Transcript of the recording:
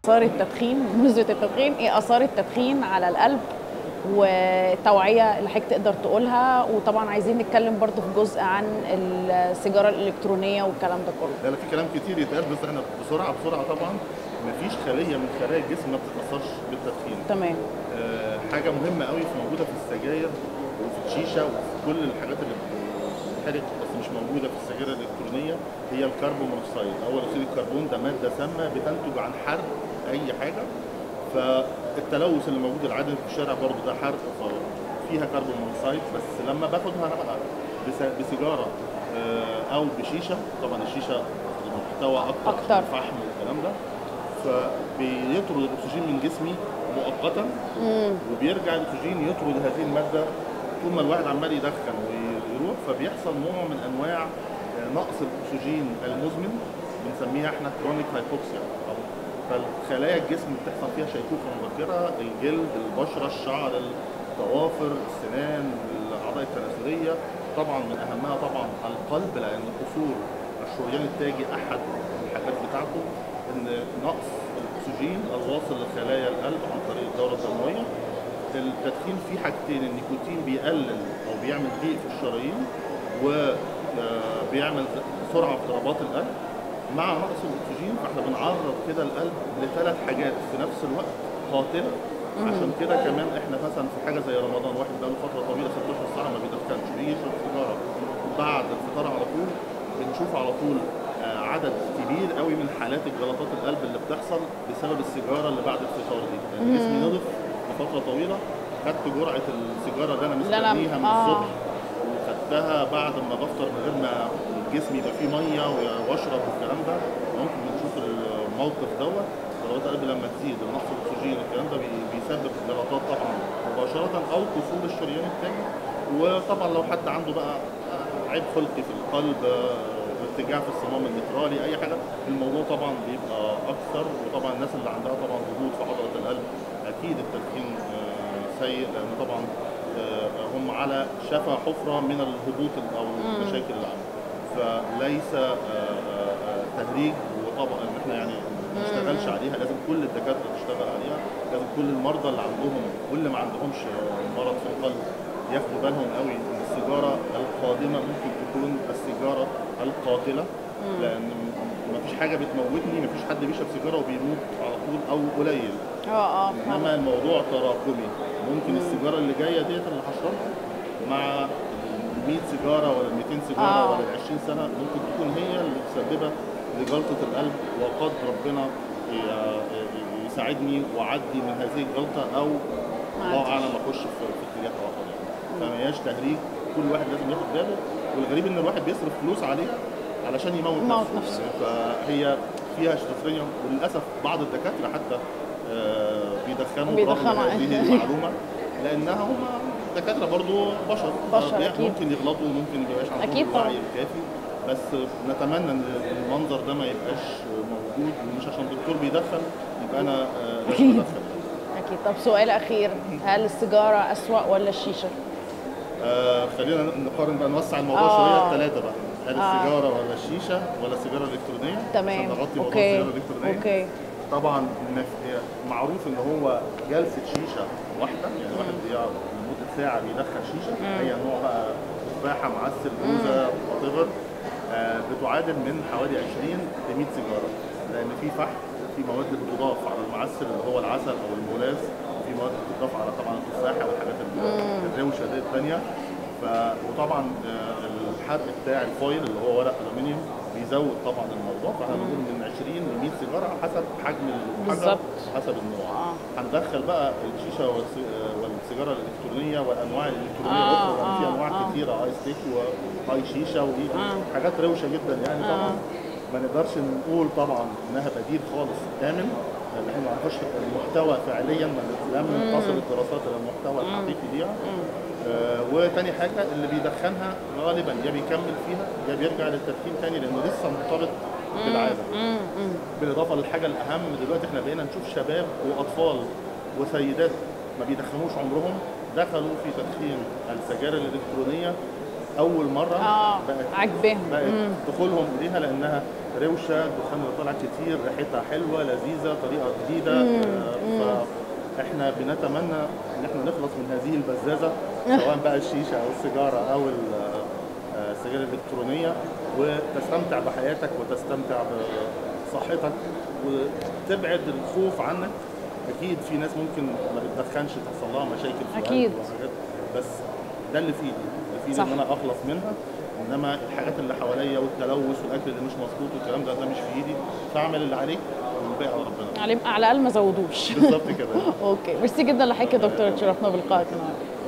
اثار التدخين بمناسبه التدخين ايه اثار التدخين على القلب والتوعيه اللي حضرتك تقدر تقولها وطبعا عايزين نتكلم برضو في جزء عن السيجاره الالكترونيه والكلام ده كله لا لا في كلام كتير يتقال بس احنا بسرعه بسرعه طبعا مفيش خليه من خلايا الجسم ما بتتاثرش بالتدخين تمام آه، حاجه مهمه قوي في موجوده في السجاير وفي الشيشه وفي كل الحاجات اللي بتتحرق بس مش موجوده في السجاير الالكترونيه هي الكربون مونوكسيد اول اكسيد الكربون ده ماده سامه بتنتج عن حرق اي حاجه فالتلوث اللي موجود العادي في الشارع برضه ده حرق فيها كربون مونوكسيد بس لما باخدها انا بقى بس- بسيجاره آه، او بشيشه طبعا الشيشه محتوى اكتر أكتر. عشان الفحم والكلام ده فبيطرد الاكسجين من جسمي مؤقتا وبيرجع الاكسجين يطرد هذه الماده طول ما الواحد عمال يدخن ويروح فبيحصل نوع من انواع نقص الاكسجين المزمن بنسميها احنا كرونيك هايبوكسيا فالخلايا الجسم بتحصل فيها شيخوخه مبكره الجلد البشره الشعر الضوافر السنان الاعضاء التناسليه طبعا من اهمها طبعا القلب لان قصور الشريان التاجي احد الحاجات بتاعته ان نقص الاكسجين الواصل لخلايا القلب عن طريق الدوره الدمويه التدخين فيه حاجتين النيكوتين بيقلل او بيعمل ضيق في الشرايين وبيعمل سرعه في ضربات القلب مع نقص الاكسجين فاحنا بنعرض كده القلب لثلاث حاجات في نفس الوقت قاتله عشان كده كمان احنا مثلا في حاجه زي رمضان واحد بقاله فتره طويله 16 ساعه ما بيدخنش بيجي يشرب سيجاره بعد الفطار على طول بنشوف على طول آه، عدد كبير قوي من حالات الجلطات القلب اللي بتحصل بسبب السيجاره اللي بعد الفطار دي لان جسمي نضف لفتره طويله خدت جرعه السيجاره اللي انا اللي أنا- مستنيها من آه. الصبح وخدتها بعد ما بفطر من غير ما الجسم يبقى فيه ميه واشرب والكلام ده ممكن بنشوف الموقف دوت ضربات القلب لما تزيد ونقص الاكسجين الكلام ده بي- بيسبب جلطات طبعا مباشره او كسور الشريان التاني وطبعا لو حد عنده بقى عيب خلقي في القلب ارتجاع في الصمام المترالي اي حاجه الموضوع طبعا بيبقى اكثر وطبعا الناس اللي عندها طبعا هبوط في عضله القلب اكيد التدخين آه، سيء لان طبعا آه، هم على شفا حفره من الهبوط او المشاكل اللي عندهم فليس آه، آه، آه، تهريج وطبعا ان احنا يعني ما نشتغلش عليها لازم كل الدكاتره تشتغل عليها لازم كل المرضى اللي عندهم واللي ما عندهمش آه، مرض في القلب ياخدوا بالهم قوي ان السيجاره القادمه ممكن تكون السيجاره القاتله لان ما فيش حاجه بتموتني ما فيش حد بيشرب سيجاره وبيموت على طول او قليل اه اه انما الموضوع تراكمي ممكن السيجاره اللي جايه ديت اللي هشربها مع ال 100 سيجاره ولا ال 200 سيجاره آه. ولا ال 20 سنه ممكن تكون هي اللي مسببه لجلطه القلب وقد ربنا ي- يساعدني واعدي من هذه الجلطه او الله عادي. اعلم اخش في في اتجاه اخر يعني فما هياش تهريج كل واحد لازم ياخد باله والغريب ان الواحد بيصرف فلوس عليها علشان يموت يموت نفسه, نفسه. فهي فيها شيزوفرينيا وللاسف بعض الدكاتره حتى آه، بيدخنوا برغم بيدخنوا. هذه المعلومه لانها هم دكاتره برضو بشر بشر، فبي- أكيد. ممكن يغلطوا ممكن ما يبقاش عندهم أكيد طبعا. الوعي الكافي بس نتمنى ان المنظر ده ما يبقاش موجود ومش عشان الدكتور بيدخن يبقى انا آه، لازم أكيد. ادخن اكيد طب سؤال اخير هل السيجاره اسوا ولا الشيشه آه خلينا نقارن بقى نوسع الموضوع آه. شويه الثلاثه بقى هل آه. السيجاره ولا الشيشه ولا السيجاره الالكترونيه تمام عشان نغطي موضوع اوكي السيجاره الالكترونيه اوكي طبعا مف- معروف ان هو جلسه شيشه واحده يعني واحد بيقعد لمده ساعه بيدخن شيشه اي نوع بقى تفاحه معسل موزه وات بتعادل من حوالي 20 ل 100 سيجاره لان في فحم في مواد بتضاف على المعسل اللي هو العسل او المولاذ في مواد بتضاف على طبعا التفاحه والحاجات ال- الروشه دي الثانيه ف وطبعا آه، الحرق بتاع الفويل اللي هو ورق الومنيوم بيزود طبعا الموضوع فاحنا بنقول من 20 ل 100 سيجاره حسب حجم الحجر بالظبط. حسب النوع آه. هندخل بقى الشيشه والس- آه، والسيجاره الالكترونيه والانواع الالكترونيه آه، الاخرى لان في آه، انواع آه. كتيره اي ستيك وهاي شيشه ودي آه. حاجات روشه جدا يعني طبعا ما نقدرش نقول طبعا انها بديل خالص امن لان احنا ما نعرفش المحتوى فعليا ما لم تصل الدراسات الى المحتوى الحقيقي ليها آه وتاني حاجه اللي بيدخنها غالبا يا بيكمل فيها يا بيرجع للتدخين تاني لانه لسه مرتبط بالعاده بالاضافه للحاجه الاهم دلوقتي احنا بقينا نشوف شباب واطفال وسيدات ما بيدخنوش عمرهم دخلوا في تدخين السجائر الالكترونيه اول مره اه بقت عجباهم بقت مم. دخولهم اليها لانها روشه الدخان اللي طلع كتير ريحتها حلوه لذيذه طريقه جديده آه، فاحنا بنتمنى ان احنا نخلص من هذه البزازه سواء بقى الشيشه او السيجاره او ال- آه، السجاير الالكترونيه وتستمتع بحياتك وتستمتع بصحتك وتبعد الخوف عنك اكيد في ناس ممكن ما بتدخنش تحصل لها مشاكل في القلب أكيد. وحاجات بس ده اللي في ايدي اللي في ايدي صح. ان انا اخلص منها انما الحاجات اللي حواليا والتلوث والاكل اللي مش مظبوط والكلام ده ده مش في ايدي فاعمل اللي عليك والباقي على ربنا على على الاقل ما زودوش بالظبط كده اوكي ميرسي جدا لحضرتك يا دكتور اتشرفنا بلقائك النهارده